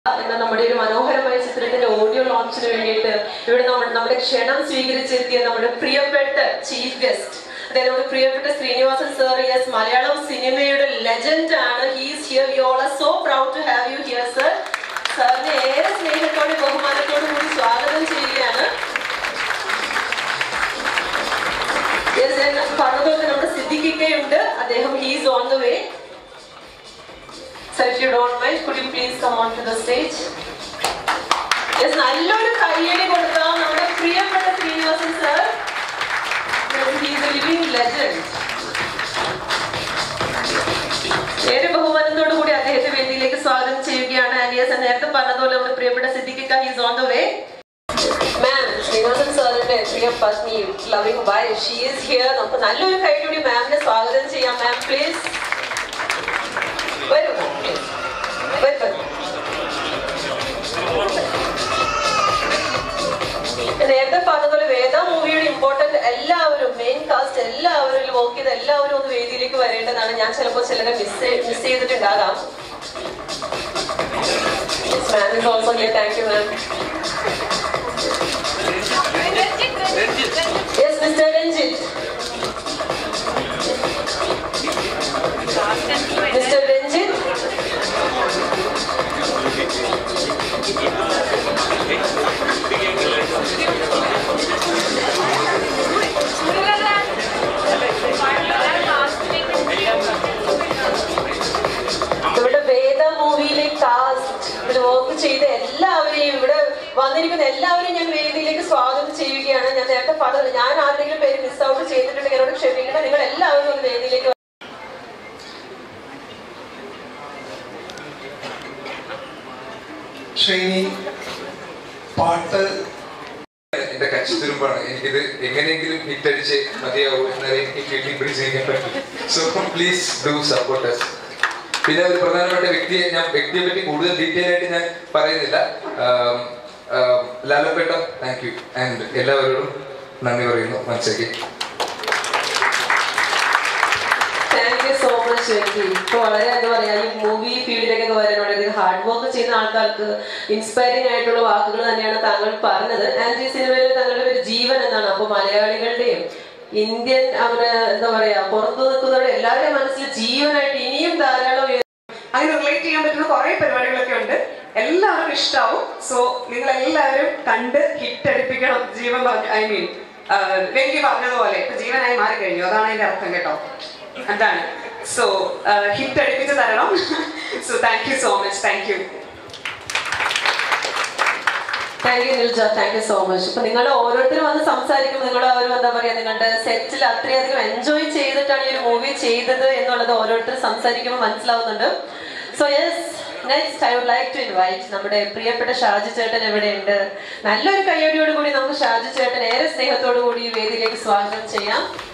എന്ന നമ്മുടെ ഒരു മനോഹരമായ ചിത്രത്തിന്റെ ഓഡിയോ ലോഞ്ചിന് വേണ്ടിയിട്ട് ഇവിടെ നമ്മൾ നമ്മുടെ ക്ഷണം സ്വീകരിച്ചെത്തിയ നമ്മുടെ പ്രിയപ്പെട്ട ചീഫ് ഗസ്റ്റ് അതായത് നമ്മുടെ പ്രിയപ്പെട്ട ശ്രീനിവാസൻ സർ യെസ് മലയാളം സിനിമയുടെ ലെജൻഡ് ആണ് he's here you all are so proud to have you here sir സാറിനെ ഏറെ സ്നേഹത്തോടെ ബഹുമാനത്തോടു കൂടി സ്വാഗതം ചെയ്യുകയാണ് Yes, and പറഞ്ഞതുപോലെ നമ്മുടെ സിദ്ദിഖിക്കയുണ്ട് അദ്ദേഹം he's on the way sir if you don't mind could you please come on to the stage yes നല്ലൊരു കയ്യടി കൊടുക്കാം നമ്മുടെ പ്രിയപ്പെട്ട Sreenivasan sir he's a living legend ഏറെ ബഹുമാനത്തോടു കൂടി അദ്ദേഹത്തെ വേദിയിലേക്ക് സ്വാഗതം ചെയ്യുകയാണ് ആൻഡ് യെസ് നേരത്തെ പറഞ്ഞതുപോലെ നമ്മുടെ പ്രിയപ്പെട്ട സിദ്ദിഖിക്ക he's on the way ma'am Sreenivasan സാറിന്റെ പ്രിയ പത്നി loving wife she is here നമുക്ക് നല്ലൊരു കൈകൂടി മാമിനെ സ്വാഗതം ചെയ്യാം മാം പ്ലീസ് വരൂ മാം പ്ലീസ് വരൂ വരൂ നേരത്തെ പറഞ്ഞതുപോലെ വേദ മൂവിയുടെ ഇമ്പോർട്ടന്റ് എല്ലാവരും മെയിൻ കാസ്റ്റ് എല്ലാവരും വർക്ക് ചെയ്ത എല്ലാവരും ഒന്ന് വേദിയിലേക്ക് വരേണ്ടതാണ് ഞാൻ ചിലപ്പോൾ ചിലരെ മിസ് മിസ് ചെയ്തിട്ടുണ്ടാകാം ma'am is also here thank you ma'am Yes, Mr. Ranjit. Mr. Ranjit. ഇവിടെ വേദ മൂവിയിലെ കാസ്റ്റ് ഇതിൽ വർക്ക് ചെയ്ത എല്ലാവരെയും ഇവിടെ വന്നിരിക്കുന്ന എല്ലാവരെയും ഞാൻ വേദിയിലേക്ക് സ്വാഗതം ചെയ്യുകയാണ് ഞാൻ നേരത്തെ പറഞ്ഞത് ഞാൻ ആരുടെങ്കിലും പേര് മിസ് ഔട്ട് ചെയ്തിട്ടുണ്ടെങ്കിൽ എന്നോട് ക്ഷമിക്കണം നിങ്ങൾ എല്ലാവരും ഒന്ന് വേദിയിലേക്ക് വരണം. ശ്രീനി പാട്ട് എന്റെ കച്ചിത്തുരുമ്പാണ് എനിക്കിത് എങ്ങനെയെങ്കിലും ഹിറ്റ് അടിച്ച് മതിയാവൂ എന്നാലേ എനിക്ക് ഫീൽഡിൽ പിടിച്ചിരിക്കാൻ പറ്റും so please do support us പിന്നെ ഒരു പ്രധാനപ്പെട്ട വ്യക്തിയെ ഞാൻ വ്യക്തിയെ പറ്റി കൂടുതൽ ഡീറ്റെയിൽ ആയിട്ട് ഞാൻ പറയുന്നില്ല ആം, ആം, ലാലപ്പേട്ട താങ്ക് യു ആൻഡ് എല്ലാവരോടും നന്ദി പറയുന്നു മനസ്സിലാക്കി താങ്ക് യു സോ മച്ച് വ്യക്തി ഇപ്പൊ വളരെ എന്താ പറയാ ഈ മൂവി ഫീൽഡിലേക്കൊക്കെ വരാനുള്ളത് ഹാർഡ് വർക്ക് ചെയ്യുന്ന ആൾക്കാർക്ക് ഇൻസ്പയറിംഗ് ആയിട്ടുള്ള വാക്കുകൾ തന്നെയാണ് താങ്കൾ പറഞ്ഞത് ആൻഡ് ഈ സിനിമയിൽ താങ്കളുടെ ഒരു ജീവൻ എന്നാണ് അപ്പൊ മലയാളികളുടെയും ഇന്ത്യൻ അവര് എന്താ പറയാ പുറത്തു നിൽക്കുന്നവരുടെ എല്ലാവരുടെയും മനസ്സിൽ ജീവനായിട്ട് ഇനിയും ധാരാളം ഉയർ- അങ്ങനെ റിലേറ്റ് ചെയ്യാൻ പറ്റുന്ന കുറെ പരിപാടികളൊക്കെ ഉണ്ട് എല്ലാവർക്കും ഇഷ്ടാവും സോ നിങ്ങൾ എല്ലാവരും കണ്ട് ഹിറ്റ് അടിപ്പിക്കണം ജീവൻ പറഞ്ഞു ഐ മീൻ വെങ്കി പറഞ്ഞതുപോലെ ഇപ്പൊ ജീവനായി മാറിക്കഴിഞ്ഞു അതാണ് അതിന്റെ അർത്ഥം കേട്ടോ എന്താണ് സോ ഹിറ്റ് അടിപ്പിച്ച് തരണം so thank you so much thank you thank you Nilja thank you so much ഇപ്പൊ നിങ്ങൾ ഓരോരുത്തരും വന്ന് സംസാരിക്കുമ്പോൾ നിങ്ങൾ ഒരു എന്താ പറയാ നിങ്ങളുടെ സെറ്റിൽ അത്രയധികം എൻജോയ് ചെയ്തിട്ടാണ് ഈ ഒരു മൂവി ചെയ്തത് എന്നുള്ളത് ഓരോരുത്തരും സംസാരിക്കുമ്പോൾ മനസ്സിലാവുന്നുണ്ട് so yes next I would like to invite നമ്മുടെ പ്രിയപ്പെട്ട ഷാജി ചേട്ടൻ എവിടെയുണ്ട് നല്ലൊരു കയ്യടിയോട് കൂടി നമുക്ക് ഷാജി ചേട്ടൻ ഏറെ സ്നേഹത്തോടു കൂടി ഈ വേദിയിലേക്ക് സ്വാഗതം ചെയ്യാം